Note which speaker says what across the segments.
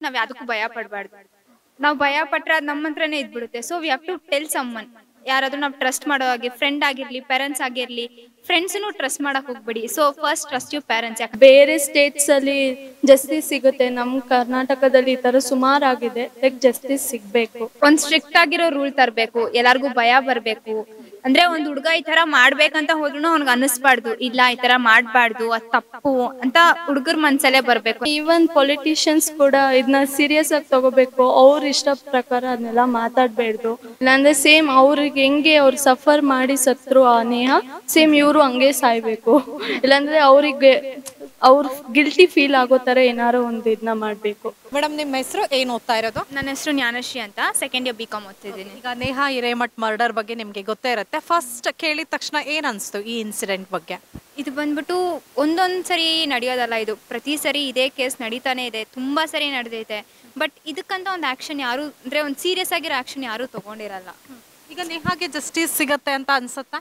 Speaker 1: ನಾವ್ ಯಾವ್ದಕ್ಕೂ ಭಯ ಪಡಬಾರ್ದು ನಾವು ಭಯ ಪಟ್ರೆ ಅದು ನಮ್ಮ ಹತ್ರನೇ ಇದ್ಬಿಡುತ್ತೆ so we have to tell someone ಯಾರಾದ್ರೂ ನಾವು ಟ್ರಸ್ಟ್ ಮಾಡೋ ಹಾಗೆ ಫ್ರೆಂಡ್ ಆಗಿರ್ಲಿ ಪೇರೆಂಟ್ಸ್ ಆಗಿರ್ಲಿ ಫ್ರೆಂಡ್ಸ್ನು ಟ್ರಸ್ಟ್ ಮಾಡಕ್ ಹೋಗ್ಬೇಡಿ so first trust you parents ಯಾಕೆ
Speaker 2: ಬೇರೆ ಸ್ಟೇಟ್ಸ್ ಅಲ್ಲಿ ಜಸ್ಟಿಸ್ ಸಿಗುತ್ತೆ ನಮ್ಮ ಕರ್ನಾಟಕದಲ್ಲಿ ಈ ತರ ಸುಮಾರು ಆಗಿದೆ ಲೈಕ್ ಜಸ್ಟಿಸ್ ಸಿಗ್ಬೇಕು
Speaker 1: ಒಂದ್ ಸ್ಟ್ರಿಕ್ಟ್ ಆಗಿರೋ ರೂಲ್ ತರಬೇಕು ಎಲ್ಲಾರ್ಗೂ ಭಯ ಬರ್ಬೇಕು ಅಂದ್ರೆ ಒಂದ್ ಹುಡ್ಗ ಈ ತರ ಮಾಡ್ಬೇಕಂತ ಹೋದ್ರು ಅವ್ನಿಗೆ ಅನಿಸ್ಬಾರ್ದು ಇಲ್ಲ ಈ ತರ ಮಾಡ್ಬಾರ್ದು ಅದ್ ತಪ್ಪು ಅಂತ ಹುಡ್ಗರ್ ಮನ್ಸಲ್ಲೇ ಬರ್ಬೇಕು
Speaker 2: ಈವನ್ ಪೊಲಿಟಿಷಿಯನ್ಸ್ ಕೂಡ ಇದನ್ನ ಸೀರಿಯಸ್ ಆಗಿ ತಗೋಬೇಕು ಅವ್ರ ಇಷ್ಟ ಪ್ರಕಾರ ಅದನ್ನೆಲ್ಲ ಮಾತಾಡ್ಬೇಡ್ದು ಇಲ್ಲಾಂದ್ರೆ ಸೇಮ್ ಅವ್ರಿಗೆ ಹೆಂಗೆ ಅವ್ರು ಸಫರ್ ಮಾಡಿ ಸತ್ರು ಆ ನೇಹ ಸೇಮ್ ಇವರು ಹಂಗೆ ಸಾಯ್ಬೇಕು ಇಲ್ಲಾಂದ್ರೆ ಅವ್ರಿಗೆ ಅವ್ರ ಗಿಲ್ಟಿ ಫೀಲ್ ಆಗೋ ತರ ಏನಾರು ಒಂದು ಇದನ್ನ ಮಾಡ್ಬೇಕು
Speaker 3: ಮೇಡಮ್ ನಿಮ್ಮ ಹೆಸರು ಏನು ಓದ್ತಾ ಇರೋದು
Speaker 1: ನನ್ನ ಹೆಸರು ಜ್ಞಾನಶ್ರೀ ಅಂತ ಸೆಕೆಂಡ್ ಇಯರ್ ಬಿ ಕಾಮ್ ಓದ್ತಿದ್ದೀನಿ
Speaker 3: ಈಗ ನೇಹಾ ಹಿರೇಮಠ್ ಮರ್ಡರ್ ಬಗ್ಗೆ ನಿಮಗೆ ಗೊತ್ತೇ ಇರುತ್ತೆ ಫಸ್ಟ್ ಕೇಳಿದ ತಕ್ಷಣ ಏನ್ ಅನ್ಸ್ತು ಈ ಇನ್ಸಿಡೆಂಟ್ ಬಗ್ಗೆ
Speaker 1: ಇದು ಬಂದ್ಬಿಟ್ಟು ಒಂದೊಂದ್ ಸರಿ ನಡೆಯೋದಲ್ಲ ಇದು ಪ್ರತಿ ಸರಿ ಇದೇ ಕೇಸ್ ನಡೀತಾನೆ ಇದೆ ತುಂಬಾ ಸರಿ ನಡೆದೈತೆ ಬಟ್ ಇದಕ್ಕಂತ ಒಂದು ಆಕ್ಷನ್ ಯಾರು ಅಂದ್ರೆ ಒಂದು ಸೀರಿಯಸ್ ಆಗಿರೋ ಆಕ್ಷನ್ ಯಾರು ತಗೊಂಡಿರಲ್ಲ
Speaker 3: ಈಗ ನೇಹಾಗೆ ಜಸ್ಟಿಸ್ ಸಿಗತ್ತೆ ಅಂತ ಅನ್ಸುತ್ತಾ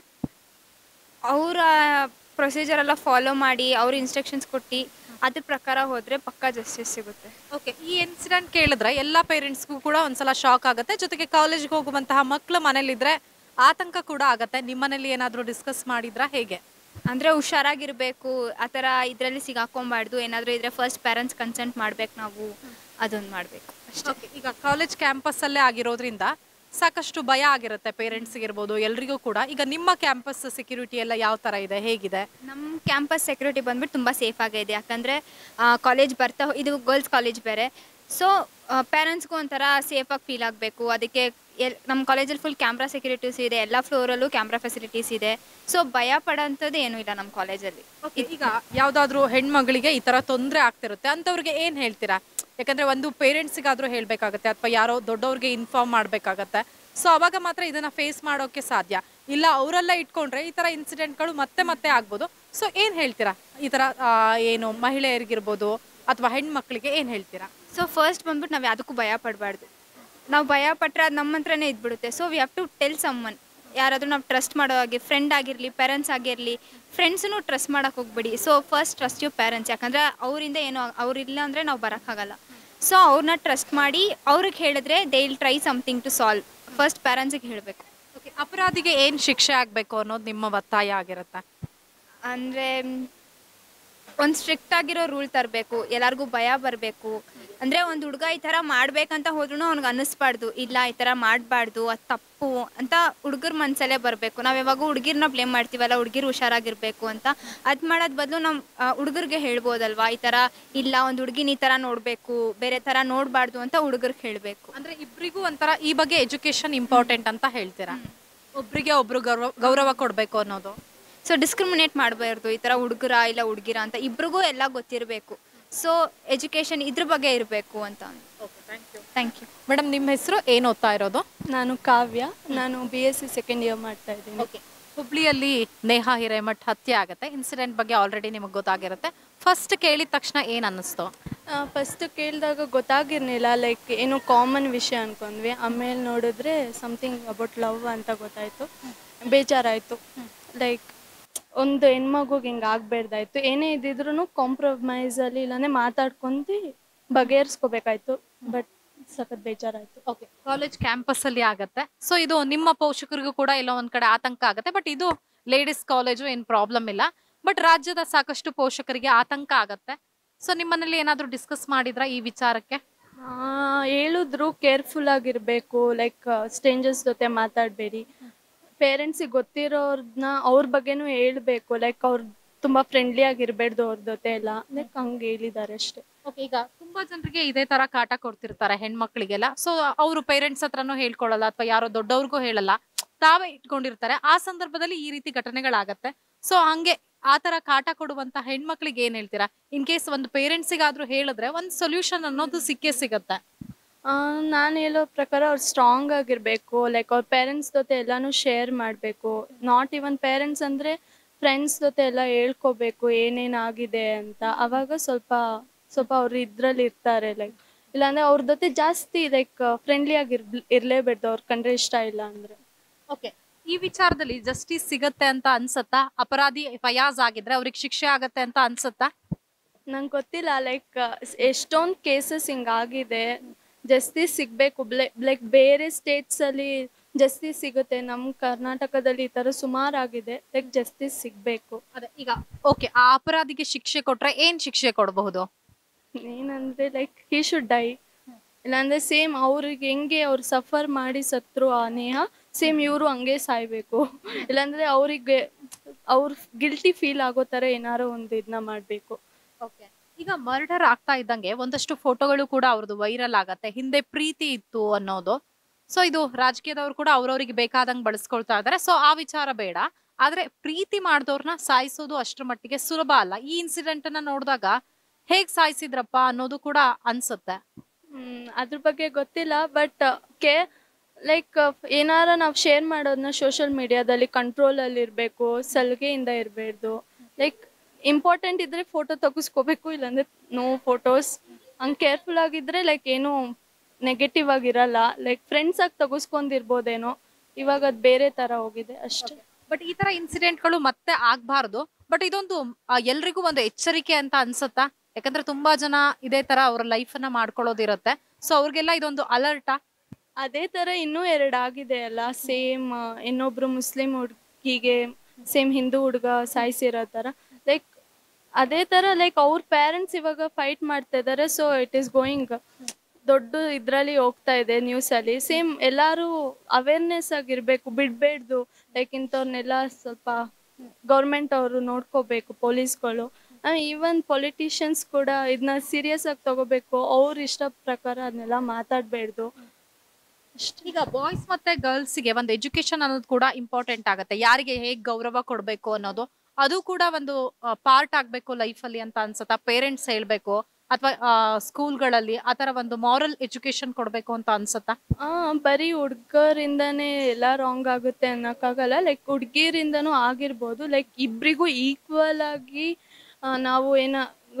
Speaker 1: ಅವರ ಪ್ರೊಸೀಜರ್ ಎಲ್ಲ ಫಾಲೋ ಮಾಡಿ ಅವ್ರ ಇನ್ಸ್ಟ್ರಕ್ಷನ್ಸ್ ಕೊಟ್ಟು ಅದ್ರ ಪ್ರಕಾರ ಹೋದ್ರೆ ಪಕ್ಕಾ ಜಸ್ಟಿಸ್ ಸಿಗುತ್ತೆ
Speaker 3: ಓಕೆ ಈ ಇನ್ಸಿಡೆಂಟ್ ಕೇಳಿದ್ರೆ ಎಲ್ಲ ಪೇರೆಂಟ್ಸ್ಗೂ ಕೂಡ ಒಂದ್ಸಲ ಶಾಕ್ ಆಗುತ್ತೆ ಜೊತೆಗೆ ಕಾಲೇಜ್ಗೆ ಹೋಗುವಂತಹ ಮಕ್ಕಳು ಮನೇಲಿದ್ರೆ ಆತಂಕ ಕೂಡ ಆಗತ್ತೆ ನಿಮ್ಮನೇಲಿ ಏನಾದರೂ ಡಿಸ್ಕಸ್ ಮಾಡಿದ್ರಾ ಹೇಗೆ
Speaker 1: ಅಂದ್ರೆ ಹುಷಾರಾಗಿರ್ಬೇಕು ಆ ಥರ ಇದರಲ್ಲಿ ಸಿಗಾಕೊಂಬಾರ್ದು ಏನಾದರೂ ಇದ್ರೆ ಫಸ್ಟ್ ಪೇರೆಂಟ್ಸ್ ಕನ್ಸೆಂಟ್ ಮಾಡ್ಬೇಕು ನಾವು ಅದೊಂದು ಮಾಡಬೇಕು ಅಷ್ಟೇ
Speaker 3: Okay, ಈಗ ಕಾಲೇಜ್ ಕ್ಯಾಂಪಸ್ ಅಲ್ಲೇ ಆಗಿರೋದ್ರಿಂದ ಸಾಕಷ್ಟು ಭಯ ಆಗಿರುತ್ತೆ ಪೇರೆಂಟ್ಸ್ಗೆ ಇರ್ಬೋದು ಎಲ್ರಿಗೂ ಕೂಡ ಈಗ ನಿಮ್ಮ ಕ್ಯಾಂಪಸ್ ಸೆಕ್ಯೂರಿಟಿ ಎಲ್ಲ ಯಾವ ತರ ಇದೆ ಹೇಗಿದೆ
Speaker 1: ನಮ್ಮ ಕ್ಯಾಂಪಸ್ ಸೆಕ್ಯೂರಿಟಿ ಬಂದ್ಬಿಟ್ಟು ತುಂಬ ಸೇಫ್ ಆಗಿದೆ ಯಾಕಂದರೆ ಕಾಲೇಜ್ ಬರ್ತಾ ಇದು ಗರ್ಲ್ಸ್ ಕಾಲೇಜ್ ಬೇರೆ ಸೊ ಪೇರೆಂಟ್ಸ್ಗೂ ಒಂಥರ ಸೇಫಾಗಿ ಫೀಲ್ ಆಗಬೇಕು ಅದಕ್ಕೆ ಎಲ್ ನಮ್ಮ ಕಾಲೇಜಲ್ಲಿ ಫುಲ್ ಕ್ಯಾಮ್ರಾ ಸೆಕ್ಯೂರಿಟೀಸ್ ಇದೆ ಎಲ್ಲ ಫ್ಲೋರಲ್ಲೂ ಕ್ಯಾಮ್ರಾ ಫೆಸಿಲಿಟೀಸ್ ಇದೆ ಸೊ ಭಯ ಪಡೋಂಥದ್ದು ಏನೂ ಇಲ್ಲ ನಮ್ಮ ಕಾಲೇಜಲ್ಲಿ
Speaker 3: ಈಗ ಯಾವ್ದಾದ್ರು ಹೆಣ್ಮಗಳಿಗೆ ಈ ತರ ತೊಂದರೆ ಆಗ್ತಿರುತ್ತೆ ಅಂತವ್ರಿಗೆ ಏನ್ ಹೇಳ್ತೀರಾ ಯಾಕಂದ್ರೆ ಒಂದು ಪೇರೆಂಟ್ಸಿಗಾದ್ರೂ ಹೇಳ್ಬೇಕಾಗತ್ತೆ ಅಥವಾ ಯಾರೋ ದೊಡ್ಡವ್ರಿಗೆ ಇನ್ಫಾರ್ಮ್ ಮಾಡ್ಬೇಕಾಗತ್ತೆ ಸೊ ಅವಾಗ ಮಾತ್ರ ಇದನ್ನ ಫೇಸ್ ಮಾಡೋಕೆ ಸಾಧ್ಯ ಇಲ್ಲ ಅವರೆಲ್ಲ ಇಟ್ಕೊಂಡ್ರೆ ಈ ತರ ಇನ್ಸಿಡೆಂಟ್ಗಳು ಮತ್ತೆ ಮತ್ತೆ ಆಗ್ಬೋದು ಸೊ ಏನ್ ಹೇಳ್ತೀರಾ ಈ ತರ ಆ, ಏನು ಮಹಿಳೆಯರಿಗಿರ್ಬೋದು ಅಥವಾ ಹೆಣ್ಮಕ್ಳಿಗೆ ಏನ್ ಹೇಳ್ತೀರಾ
Speaker 1: ಸೊ ಫಸ್ಟ್ ಬಂದ್ಬಿಟ್ಟು ನಾವು ಯಾವುದಕ್ಕೂ ಭಯ ಪಡಬಾರ್ದು ನಾವು ಭಯ ಪಟ್ಟರೆ ಅದು ನಮ್ಮ ಹತ್ರನೇ ಇದ್ಬಿಡುತ್ತೆ so we have to tell someone ಯಾರಾದರೂ ನಾವು ಟ್ರಸ್ಟ್ ಮಾಡೋ ಹಾಗೆ ಫ್ರೆಂಡ್ ಆಗಿರಲಿ ಪೇರೆಂಟ್ಸ್ ಆಗಿರಲಿ ಫ್ರೆಂಡ್ಸನ್ನು ಟ್ರಸ್ಟ್ ಮಾಡಕ್ಕೆ ಹೋಗ್ಬೇಡಿ so first trust you parents ಯಾಕಂದರೆ ಅವರಿಂದ ಏನೋ ಅವ್ರಿಲ್ಲ ಅಂದರೆ ನಾವು ಬರೋಕ್ಕಾಗಲ್ಲ ಸೊ ಅವ್ರನ್ನ ಟ್ರಸ್ಟ್ ಮಾಡಿ ಅವ್ರಿಗೆ ಹೇಳಿದ್ರೆ they will try something to solve first ಪೇರೆಂಟ್ಸಿಗೆ ಹೇಳಬೇಕು
Speaker 3: ಓಕೆ ಅಪರಾಧಿಗೆ ಏನ್ ಶಿಕ್ಷೆ ಆಗ್ಬೇಕು ಅನ್ನೋದು ನಿಮ್ಮ ಒತ್ತಾಯ ಆಗಿರುತ್ತೆ
Speaker 1: ಅಂದರೆ ಒಂದು ಸ್ಟ್ರಿಕ್ಟ್ ಆಗಿರೋ ರೂಲ್ ತರಬೇಕು ಎಲ್ಲರಿಗೂ ಭಯ ಬರಬೇಕು ಅಂದರೆ ಒಂದು ಹುಡುಗ ಈ ಥರ ಮಾಡ್ಬೇಕಂತ ಹೋದ್ರೂ ಅವ್ನಿಗೆ ಅನ್ನಿಸ್ಬಾರ್ದು ಇಲ್ಲ ಈ ಥರ ಮಾಡಬಾರ್ದು ಅದು ತಪ್ಪು ಅಂತ ಹುಡುಗರ ಮನಸ್ಸಲ್ಲೇ ಬರಬೇಕು ನಾವು ಯಾವಾಗ ಹುಡುಗಿರ್ನ ಬ್ಲೇಮ್ ಮಾಡ್ತೀವಲ್ಲ ಹುಡುಗಿರು ಹುಷಾರಾಗಿರ್ಬೇಕು ಅಂತ ಅದು ಮಾಡೋದ್ ಬದಲು ನಮ್ಮ ಹುಡುಗರಿಗೆ ಹೇಳ್ಬೋದಲ್ವಾ ಈ ಥರ ಇಲ್ಲ ಒಂದು ಹುಡುಗಿನ ಈ ಥರ ನೋಡಬೇಕು ಬೇರೆ ಥರ ನೋಡಬಾರ್ದು ಅಂತ ಹುಡುಗರಿಗೆ ಹೇಳಬೇಕು
Speaker 3: ಅಂದ್ರೆ ಇಬ್ರಿಗೂ ಒಂಥರ ಈ ಬಗ್ಗೆ ಎಜುಕೇಶನ್ ಇಂಪಾರ್ಟೆಂಟ್ ಅಂತ ಹೇಳ್ತೀರಾ ಒಬ್ರಿಗೆ ಒಬ್ರು ಗೌರವ ಗೌರವ ಕೊಡ್ಬೇಕು ಅನ್ನೋದು
Speaker 1: ಸೊ ಡಿಸ್ಕ್ರಿಮಿನೇಟ್ ಮಾಡಬಾರ್ದು ಈ ಥರ ಹುಡುಗರ ಇಲ್ಲ ಹುಡುಗಿರ ಅಂತ ಇಬ್ರಿಗೂ ಎಲ್ಲ ಗೊತ್ತಿರಬೇಕು ಸೊ ಎಜುಕೇಷನ್ ಇದ್ರ ಬಗ್ಗೆ ಇರಬೇಕು ಅಂತ ಥ್ಯಾಂಕ್ ಯು
Speaker 3: ಮೇಡಮ್ ನಿಮ್ಮ ಹೆಸರು ಏನು ಓದ್ತಾ ಇರೋದು
Speaker 2: ನಾನು ಕಾವ್ಯ ನಾನು B S C second year ಮಾಡ್ತಾ ಇದ್ದೀನಿ
Speaker 3: ಹುಬ್ಳಿಯಲ್ಲಿ ನೇಹಾ ಹಿರೇಮಠ್ ಹತ್ಯೆ ಆಗುತ್ತೆ ಇನ್ಸಿಡೆಂಟ್ ಬಗ್ಗೆ ಆಲ್ರೆಡಿ ನಿಮಗೆ ಗೊತ್ತಾಗಿರುತ್ತೆ ಫಸ್ಟ್ ಕೇಳಿದ ತಕ್ಷಣ ಏನು ಅನ್ನಿಸ್ತು
Speaker 2: ಫಸ್ಟ್ ಕೇಳಿದಾಗ ಗೊತ್ತಾಗಿರ್ಲಿಲ್ಲ ಲೈಕ್ ಏನೋ ಕಾಮನ್ ವಿಷಯ ಅನ್ಕೊಂಡ್ವಿ ಆಮೇಲೆ ನೋಡಿದ್ರೆ ಸಮಥಿಂಗ್ ಅಬೌಟ್ ಲವ್ ಅಂತ ಗೊತ್ತಾಯ್ತು ಬೇಜಾರಾಯ್ತು ಲೈಕ್ ಒಂದು ಹೆಣ್ಮಗುಗೆ ಹಿಂಗೆ ಆಗ್ಬೇಡ್ದಾಯ್ತು ಏನೇ ಇದ್ದಿದ್ರು ಕಾಂಪ್ರಮೈಸ್ ಅಲ್ಲಿ ಇಲ್ಲಾಂದ್ರೆ ಮಾತಾಡ್ಕೊಂಡು ಬಗೆಹರಿಸ್ಕೋಬೇಕಾಯ್ತು ಬಟ್ ಸಖತ್ ಬೇಜಾರಾಯ್ತು
Speaker 3: ಓಕೆ ಕಾಲೇಜ್ ಕ್ಯಾಂಪಸ್ ಅಲ್ಲಿ ಆಗತ್ತೆ ಸೊ ಇದು ನಿಮ್ಮ ಪೋಷಕರಿಗೂ ಕೂಡ ಎಲ್ಲೋ ಒಂದ್ ಕಡೆ ಆತಂಕ ಆಗುತ್ತೆ ಬಟ್ ಇದು ಲೇಡೀಸ್ ಕಾಲೇಜು ಏನು ಪ್ರಾಬ್ಲಮ್ ಇಲ್ಲ ಬಟ್ ರಾಜ್ಯದ ಸಾಕಷ್ಟು ಪೋಷಕರಿಗೆ ಆತಂಕ ಆಗತ್ತೆ ಸೊ ನಿಮ್ಮನೇಲಿ ಏನಾದರೂ ಡಿಸ್ಕಸ್ ಮಾಡಿದ್ರಾ ಈ ವಿಚಾರಕ್ಕೆ
Speaker 2: ಆ, ಹೇಳಿದ್ರು ಕೇರ್ಫುಲ್ ಆಗಿರ್ಬೇಕು ಲೈಕ್ ಸ್ಟ್ರೇಂಜರ್ಸ್ ಜೊತೆ ಮಾತಾಡಬೇಡಿ ಪೇರೆಂಟ್ಸಿಗೆ ಗೊತ್ತಿರೋರ್ನ ಅವ್ರ ಬಗ್ಗೆನೂ ಹೇಳ್ಬೇಕು ಲೈಕ್ ಅವ್ರು ತುಂಬಾ ಫ್ರೆಂಡ್ಲಿ ಆಗಿರ್ಬೇಡ್ದು ಅವ್ರ ಜೊತೆ ಎಲ್ಲ ಲೈಕ್ ಹಂಗೆ ಹೇಳಿದ್ದಾರೆ ಅಷ್ಟೇ
Speaker 3: ಓಕೆ ಈಗ ತುಂಬಾ ಜನರಿಗೆ ಇದೇ ತರ ಕಾಟ ಕೊಡ್ತಿರ್ತಾರೆ ಹೆಣ್ಮಕ್ಳಿಗೆಲ್ಲ ಸೊ ಅವರು ಪೇರೆಂಟ್ಸ್ ಹತ್ರನೂ ಹೇಳ್ಕೊಳಲ್ಲ ಅಥವಾ ಯಾರೋ ದೊಡ್ಡವ್ರಿಗೂ ಹೇಳಲ್ಲ ತಾವೇ ಇಟ್ಕೊಂಡಿರ್ತಾರೆ ಆ ಸಂದರ್ಭದಲ್ಲಿ ಈ ರೀತಿ ಘಟನೆಗಳಾಗತ್ತೆ ಸೊ ಹಂಗೆ ಆ ತರ ಕಾಟ ಕೊಡುವಂತ ಹೆಣ್ಮಕ್ಳಿಗೆ ಏನ್ ಹೇಳ್ತೀರಾ ಇನ್ ಕೇಸ್ ಒಂದು ಪೇರೆಂಟ್ಸಿಗಾದ್ರೂ ಹೇಳಿದ್ರೆ ಒಂದು ಸೊಲ್ಯೂಷನ್ ಅನ್ನೋದು ಸಿಕ್ಕೇ ಸಿಗತ್ತೆ
Speaker 2: ನಾನು ಹೇಳೋ ಪ್ರಕಾರ ಅವ್ರು ಸ್ಟ್ರಾಂಗ್ ಆಗಿರ್ಬೇಕು ಲೈಕ್ ಅವ್ರ ಪೇರೆಂಟ್ಸ್ ಜೊತೆ ಎಲ್ಲಾನು ಶೇರ್ ಮಾಡಬೇಕು ನಾಟ್ ಇವನ್ ಪೇರೆಂಟ್ಸ್ ಅಂದ್ರೆ ಫ್ರೆಂಡ್ಸ್ ಜೊತೆ ಎಲ್ಲ ಹೇಳ್ಕೋಬೇಕು ಏನೇನಾಗಿದೆ ಅಂತ ಅವಾಗ ಸ್ವಲ್ಪ ಸ್ವಲ್ಪ ಅವ್ರು ಇದ್ರಲ್ಲಿ ಇರ್ತಾರೆ ಲೈಕ್ ಇಲ್ಲಾಂದ್ರೆ ಅವ್ರ ಜೊತೆ ಜಾಸ್ತಿ ಲೈಕ್ ಫ್ರೆಂಡ್ಲಿ ಆಗಿ ಇರ್ಲೇಬೇಡ್ದು ಅವ್ರ ಕಂಡ್ರೆ ಇಷ್ಟ ಇಲ್ಲ ಅಂದ್ರೆ
Speaker 3: ಓಕೆ ಈ ವಿಚಾರದಲ್ಲಿ ಜಸ್ಟಿಸ್ ಸಿಗತ್ತೆ ಅಂತ ಅನ್ಸತ್ತಾ ಅಪರಾಧಿ ಫಯಾಜ್ ಆಗಿದ್ರೆ ಅವ್ರಿಗೆ ಶಿಕ್ಷೆ ಆಗತ್ತೆ ಅಂತ ಅನ್ಸತ್ತಾ
Speaker 2: ನಂಗೆ ಗೊತ್ತಿಲ್ಲ ಲೈಕ್ ಎಷ್ಟೊಂದು ಕೇಸಸ್ ಹಿಂಗಾಗಿದೆ ಜಸ್ಟಿಸ್ ಸಿಗಬೇಕು ಲೈಕ್ ಬೇರೆ ಸ್ಟೇಟ್ಸಲ್ಲಿ ಜಸ್ಟಿಸ್ ಸಿಗುತ್ತೆ ನಮ್ಮ ಕರ್ನಾಟಕದಲ್ಲಿ ಈ ಥರ ಸುಮಾರು ಆಗಿದೆ ಲೈಕ್ ಜಸ್ಟಿಸ್ ಸಿಗಬೇಕು
Speaker 3: ಅದೇ ಈಗ ಓಕೆ ಆ ಅಪರಾಧಿಗೆ ಶಿಕ್ಷೆ ಕೊಟ್ರೆ ಏನ್ ಶಿಕ್ಷೆ ಕೊಡಬಹುದು
Speaker 2: ಏನಂದ್ರೆ ಲೈಕ್ ಹಿ ಶುಡ್ ಡೈ ಇಲ್ಲಾಂದ್ರೆ ಸೇಮ್ ಅವ್ರಿಗೆ ಹೆಂಗೆ ಅವ್ರು ಸಫರ್ ಮಾಡಿ ಸತ್ರು ಆ ನೇಹ ಸೇಮ್ ಇವರು ಹಂಗೆ ಸಾಯ್ಬೇಕು ಇಲ್ಲಾಂದ್ರೆ ಅವರಿಗೆ ಅವ್ರ ಗಿಲ್ಟಿ ಫೀಲ್ ಆಗೋ ಥರ ಏನಾರೋ ಒಂದು ಇದನ್ನ ಮಾಡಬೇಕು
Speaker 3: ಓಕೆ ಈಗ ಮರ್ಡರ್ ಆಗ್ತಾ ಇದ್ದಂಗೆ ಒಂದಷ್ಟು ಫೋಟೋಗಳು ಕೂಡ ಅವ್ರದ್ದು ವೈರಲ್ ಆಗತ್ತೆ ಹಿಂದೆ ಪ್ರೀತಿ ಇತ್ತು ಅನ್ನೋದು ಸೊ ಇದು ರಾಜಕೀಯದವ್ರು ಕೂಡ ಅವ್ರವ್ರಿಗೆ ಬೇಕಾದಂಗೆ ಬಳಸ್ಕೊಳ್ತಾ ಇದಾರೆ ಸೊ ಆ ವಿಚಾರ ಬೇಡ ಆದ್ರೆ ಪ್ರೀತಿ ಮಾಡಿದವ್ರನ್ನ ಸಾಯಿಸೋದು ಅಷ್ಟ್ರ ಮಟ್ಟಿಗೆ ಸುಲಭ ಅಲ್ಲ ಈ ಇನ್ಸಿಡೆಂಟ್ ಅನ್ನ ನೋಡಿದಾಗ ಹೇಗ್ ಸಾಯಿಸಿದ್ರಪ್ಪ ಅನ್ನೋದು ಕೂಡ ಅನ್ಸುತ್ತೆ
Speaker 2: ಹ್ಮ್, ಅದ್ರ ಬಗ್ಗೆ ಗೊತ್ತಿಲ್ಲ ಬಟ್ ಕೆ ಲೈಕ್ ಏನಾರ ನಾವು ಶೇರ್ ಮಾಡೋದನ್ನ ಸೋಷಿಯಲ್ ಮೀಡಿಯಾದಲ್ಲಿ ಕಂಟ್ರೋಲಲ್ಲಿ ಇರಬೇಕು ಸಲಿಗೆಯಿಂದ ಇರಬಾರ್ದು ಲೈಕ್ ಇಂಪಾರ್ಟೆಂಟ್ ಇದ್ರೆ ಫೋಟೋ ತೆಗಿಸ್ಕೋಬೇಕು ಇಲ್ಲಾಂದ್ರೆ ನೋ ಫೋಟೋಸ್ ಹಂಗೆ ಕೇರ್ಫುಲ್ ಆಗಿದ್ರೆ ಲೈಕ್ ಏನು ನೆಗೆಟಿವ್ ಆಗಿರಲ್ಲ ಲೈಕ್ ಫ್ರೆಂಡ್ಸ್ ಆಗಿ ತೆಗಿಸ್ಕೊಂಡಿರ್ಬೋದೇನೋ ಇವಾಗ ಅದು ಬೇರೆ ಥರ ಹೋಗಿದೆ ಅಷ್ಟೇ
Speaker 3: ಬಟ್ ಈ ತರ ಇನ್ಸಿಡೆಂಟ್ಗಳು ಮತ್ತೆ ಆಗ್ಬಾರ್ದು ಬಟ್ ಇದೊಂದು ಆ, ಎಲ್ರಿಗೂ ಒಂದು ಎಚ್ಚರಿಕೆ ಅಂತ ಅನ್ಸುತ್ತಾ ಯಾಕಂದ್ರೆ ತುಂಬಾ ಜನ ಇದೇ ತರ ಅವ್ರ ಲೈಫ್ ಅನ್ನ ಮಾಡ್ಕೊಳ್ಳೋದಿರತ್ತೆ ಸೊ ಅವ್ರಿಗೆಲ್ಲ ಇದೊಂದು ಅಲರ್ಟಾ
Speaker 2: ಅದೇ ಥರ ಇನ್ನೂ ಎರಡು ಆಗಿದೆ ಅಲ್ಲ ಸೇಮ್ ಇನ್ನೊಬ್ರು ಮುಸ್ಲಿಂ ಹುಡುಗಿಗೆ ಸೇಮ್ ಹಿಂದೂ ಹುಡುಗ ಸಾಯಿಸಿರೋ ಥರ ಲೈಕ್ ಅದೇ ಥರ ಲೈಕ್ ಅವ್ರ ಪೇರೆಂಟ್ಸ್ ಇವಾಗ ಫೈಟ್ ಮಾಡ್ತಾ ಇದ್ದಾರೆ ಸೊ ಇಟ್ ಈಸ್ ಗೋಯಿಂಗ್ ದೊಡ್ಡ ಇದರಲ್ಲಿ ಹೋಗ್ತಾ ಇದೆ ನ್ಯೂಸಲ್ಲಿ ಸೇಮ್ ಎಲ್ಲರೂ ಅವೇರ್ನೆಸ್ ಆಗಿರಬೇಕು ಬಿಡಬೇಡ್ದು ಲೈಕ್ ಇಂಥವ್ರನ್ನೆಲ್ಲ ಸ್ವಲ್ಪ ಗೌರ್ಮೆಂಟ್ ಅವರು ನೋಡ್ಕೋಬೇಕು ಪೊಲೀಸ್ಗಳು ಈವನ್ ಪೊಲಿಟಿಷಿಯನ್ಸ್ ಕೂಡ ಇದನ್ನ ಸೀರಿಯಸ್ ಆಗಿ ತಗೋಬೇಕು ಅವ್ರ ಇಷ್ಟ ಪ್ರಕಾರ ಅದನ್ನೆಲ್ಲ ಮಾತಾಡಬೇಡ್ದು
Speaker 3: ಈಗ ಬಾಯ್ಸ್ ಮತ್ತೆ ಗರ್ಲ್ಸ್ ಗೆ ಒಂದು ಎಜುಕೇಶನ್ ಅನ್ನೋದು ಕೂಡ ಇಂಪಾರ್ಟೆಂಟ್ ಆಗುತ್ತೆ ಯಾರಿಗೆ ಹೇಗ್ ಗೌರವ ಕೊಡ್ಬೇಕು ಅನ್ನೋದು ಅದು ಕೂಡ ಒಂದು ಪಾರ್ಟ್ ಆಗ್ಬೇಕು ಲೈಫ್ ಅಲ್ಲಿ ಅಂತ ಅನ್ಸುತ್ತಾ ಪೇರೆಂಟ್ಸ್ ಹೇಳ್ಬೇಕು ಅಥವಾ ಸ್ಕೂಲ್ಗಳಲ್ಲಿ ಆತರ ಒಂದು ಮಾರಲ್ ಎಜುಕೇಶನ್ ಕೊಡ್ಬೇಕು ಅಂತ ಅನ್ಸುತ್ತಾ
Speaker 2: ಆ ಬರೀ ಹುಡ್ಗರಿಂದಾನೇ ಎಲ್ಲ ರಾಂಗ್ ಆಗುತ್ತೆ ಅನ್ನೋಕ್ಕಾಗಲ್ಲ ಲೈಕ್ ಹುಡ್ಗಿರಿಂದನೂ ಆಗಿರ್ಬೋದು ಲೈಕ್ ಇಬ್ರಿಗೂ ಈಕ್ವಲ್ ಆಗಿ ಆ, ನಾವು ಏನ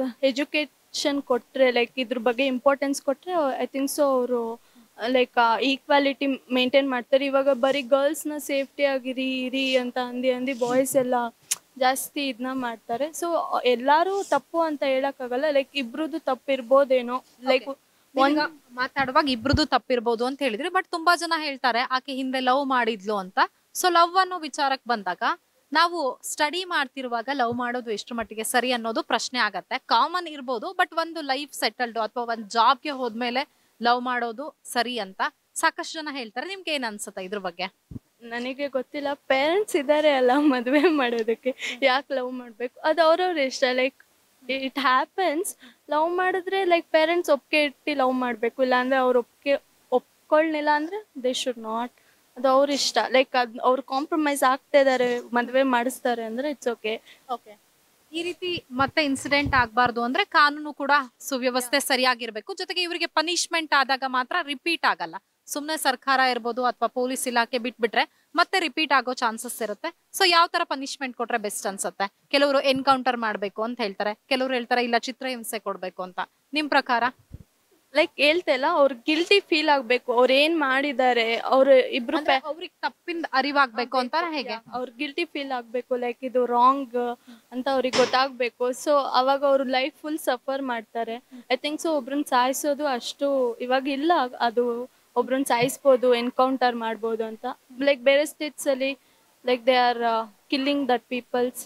Speaker 2: ಎಜುಕೇಶನ್ ಕೊಟ್ರೆ ಲೈಕ್ ಇದ್ರ ಬಗ್ಗೆ ಇಂಪಾರ್ಟೆನ್ಸ್ ಕೊಟ್ರೆ ಐ ಥಿಂಕ್ ಸೊ ಅವರು ಲೈಕ್ ಈಕ್ವಾಲಿಟಿ ಮೇಂಟೈನ್ ಮಾಡ್ತಾರೆ ಇವಾಗ ಬರೀ ಗರ್ಲ್ಸ್ನ ಸೇಫ್ಟಿ ಆಗಿರಿ ಇರಿ ಅಂತ ಅಂದು ಅಂದು ಬಾಯ್ಸ್ ಎಲ್ಲ ಜಾಸ್ತಿ ಇದನ್ನ ಮಾಡ್ತಾರೆ ಸೊ ಎಲ್ಲರೂ ತಪ್ಪು ಅಂತ ಹೇಳಕ್ಕಾಗಲ್ಲ ಲೈಕ್ ಇಬ್ರದ್ದು ತಪ್ಪಿರ್ಬೋದೇನೋ ಲೈಕ್
Speaker 3: ಈಗ ಮಾತಾಡುವಾಗ ಇಬ್ರದ್ದು ತಪ್ಪಿರ್ಬೋದು ಅಂತ ಹೇಳಿದ್ರಿ ಬಟ್ ತುಂಬಾ ಜನ ಹೇಳ್ತಾರೆ ಆಕೆ ಹಿಂದೆ ಲವ್ ಮಾಡಿದ್ಲು ಅಂತ ಸೊ ಲವ್ ಅನ್ನೋ ವಿಚಾರಕ್ಕೆ ಬಂದಾಗ ನಾವು ಸ್ಟಡಿ ಮಾಡ್ತಿರುವಾಗ ಲವ್ ಮಾಡೋದು ಎಷ್ಟು ಮಟ್ಟಿಗೆ ಸರಿ ಅನ್ನೋದು ಪ್ರಶ್ನೆ ಆಗತ್ತೆ ಕಾಮನ್ ಇರ್ಬೋದು ಬಟ್ ಒಂದು ಲೈಫ್ ಸೆಟಲ್ಡ್ ಅಥವಾ ಒಂದು ಜಾಬ್ಗೆ ಹೋದ್ಮೇಲೆ ಲವ್ ಮಾಡೋದು ಸರಿ ಅಂತ ಸಾಕಷ್ಟು ಜನ ಹೇಳ್ತಾರೆ ನಿಮ್ಗೆ ಏನ್ ಅನ್ಸುತ್ತೆ ಇದ್ರ ಬಗ್ಗೆ
Speaker 2: ನನಗೆ ಗೊತ್ತಿಲ್ಲ ಪೇರೆಂಟ್ಸ್ ಇದ್ದಾರೆ ಅಲ್ಲ ಮದುವೆ ಮಾಡೋದಕ್ಕೆ ಯಾಕೆ ಲವ್ ಮಾಡಬೇಕು ಅದು ಅವ್ರವ್ರ ಇಷ್ಟ ಲೈಕ್ ಇಟ್ ಹ್ಯಾಪನ್ಸ್ ಲವ್ ಮಾಡಿದ್ರೆ ಲೈಕ್ ಪೇರೆಂಟ್ಸ್ ಒಪ್ಪಿಗೆ ಇಟ್ಟು ಲವ್ ಮಾಡಬೇಕು ಇಲ್ಲಾಂದ್ರೆ ಅವ್ರು ಒಪ್ಪಿಗೆ ಒಪ್ಕೊಳ್ನಿಲ್ಲ ಅಂದರೆ ದೇ ಶುಡ್ ನಾಟ್ ಅದು ಅವ್ರ ಇಷ್ಟ ಲೈಕ್ ಅದು ಅವ್ರು ಕಾಂಪ್ರಮೈಸ್ ಆಗ್ತಾ ಇದ್ದಾರೆ ಮದುವೆ ಮಾಡಿಸ್ತಾರೆ ಅಂದರೆ ಇಟ್ಸ್ ಓಕೆ
Speaker 3: ಓಕೆ ಈ ರೀತಿ ಮತ್ತೆ ಇನ್ಸಿಡೆಂಟ್ ಆಗ್ಬಾರ್ದು ಅಂದ್ರೆ ಕಾನೂನು ಕೂಡ ಸುವ್ಯವಸ್ಥೆ ಸರಿಯಾಗಿರ್ಬೇಕು ಜೊತೆಗೆ ಇವರಿಗೆ ಪನಿಷ್ಮೆಂಟ್ ಆದಾಗ ಮಾತ್ರ ರಿಪೀಟ್ ಆಗಲ್ಲ ಸುಮ್ನೆ ಸರ್ಕಾರ ಇರ್ಬೋದು ಅಥವಾ ಪೊಲೀಸ್ ಇಲಾಖೆ ಬಿಟ್ಬಿಟ್ರೆ ಮತ್ತೆ ರಿಪೀಟ್ ಆಗೋ ಚಾನ್ಸಸ್ ಇರುತ್ತೆ ಸೊ ಯಾವ ತರ ಪನಿಷ್ಮೆಂಟ್ ಕೊಟ್ರೆ ಬೆಸ್ಟ್ ಅನ್ಸುತ್ತೆ ಕೆಲವರು ಎನ್ಕೌಂಟರ್ ಮಾಡ್ಬೇಕು ಅಂತ ಹೇಳ್ತಾರೆ ಕೆಲವರು ಹೇಳ್ತಾರೆ ಇಲ್ಲ ಚಿತ್ರಹಿಂಸೆ ಕೊಡ್ಬೇಕು ಅಂತ ನಿಮ್ ಪ್ರಕಾರ
Speaker 2: ಲೈಕ್ ಹೇಳ್ತಲ್ಲ ಅವ್ರ ಗಿಲ್ಟಿ ಫೀಲ್ ಆಗಬೇಕು ಅವ್ರು ಏನು ಮಾಡಿದ್ದಾರೆ ಅವ್ರು ಇಬ್ರು
Speaker 3: ಅಂದ್ರೆ ಅವ್ರಿಗೆ ತಪ್ಪಿಂದ ಅರಿವಾಗ್ಬೇಕು ಅಂತ ಹೇಗೆ
Speaker 2: ಅವ್ರ ಗಿಲ್ಟಿ ಫೀಲ್ ಆಗಬೇಕು ಲೈಕ್ ಇದು ರಾಂಗ್ ಅಂತ ಅವ್ರಿಗೆ ಗೊತ್ತಾಗಬೇಕು ಸೊ ಅವಾಗ ಅವರು ಲೈಫ್ ಫುಲ್ ಸಫರ್ ಮಾಡ್ತಾರೆ ಐ ಥಿಂಕ್ ಸೊ ಒಬ್ರನ್ನ ಸಾಯಿಸೋದು ಅಷ್ಟು ಇವಾಗ ಇಲ್ಲ ಅದು ಒಬ್ರನ್ನ ಸಾಯಿಸ್ಬೋದು ಎನ್ಕೌಂಟರ್ ಮಾಡ್ಬೋದು ಅಂತ ಲೈಕ್ ಬೇರೆ ಸ್ಟೇಟ್ಸಲ್ಲಿ like they are killing that peoples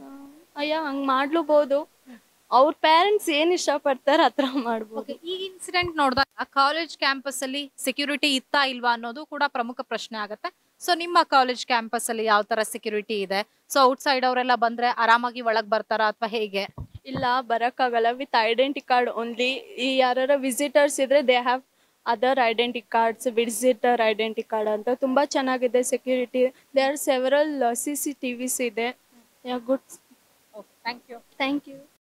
Speaker 2: ಅಯ್ಯ ಹಂಗೆ ಮಾಡ್ಲೂಬೋದು ಅವ್ರ ಪೇರೆಂಟ್ಸ್ ಏನು ಇಷ್ಟಪಡ್ತಾರೆ ಆ ಥರ ಮಾಡ್ಬೋದು
Speaker 3: ಈ ಇನ್ಸಿಡೆಂಟ್ ನೋಡಿದಾಗ ಕಾಲೇಜ್ ಕ್ಯಾಂಪಸ್ ಅಲ್ಲಿ ಸೆಕ್ಯೂರಿಟಿ ಇತ್ತಾ ಇಲ್ವಾ ಅನ್ನೋದು ಕೂಡ ಪ್ರಮುಖ ಪ್ರಶ್ನೆ ಆಗುತ್ತೆ ಸೊ ನಿಮ್ಮ ಕಾಲೇಜ್ ಕ್ಯಾಂಪಸ್ ಅಲ್ಲಿ ಯಾವ ತರ ಸೆಕ್ಯೂರಿಟಿ ಇದೆ ಸೊ ಔಟ್ ಸೈಡ್ ಅವರೆಲ್ಲ ಬಂದ್ರೆ ಆರಾಮಾಗಿ ಒಳಗ್ ಬರ್ತಾರ ಅಥವಾ ಹೇಗೆ
Speaker 2: ಇಲ್ಲ ಬರೋಕ್ಕಾಗಲ್ಲ ವಿತ್ ಐಡೆಂಟಿ ಕಾರ್ಡ್ ಓನ್ಲಿ ಈ ಯಾರ ವಿಸಿಟರ್ಸ್ ಇದ್ರೆ they have other identity cards visitor identity card ಅಂತ ತುಂಬ ಚೆನ್ನಾಗಿದೆ security they are several C C TVs ಇದೆ good
Speaker 3: thank you
Speaker 2: thank you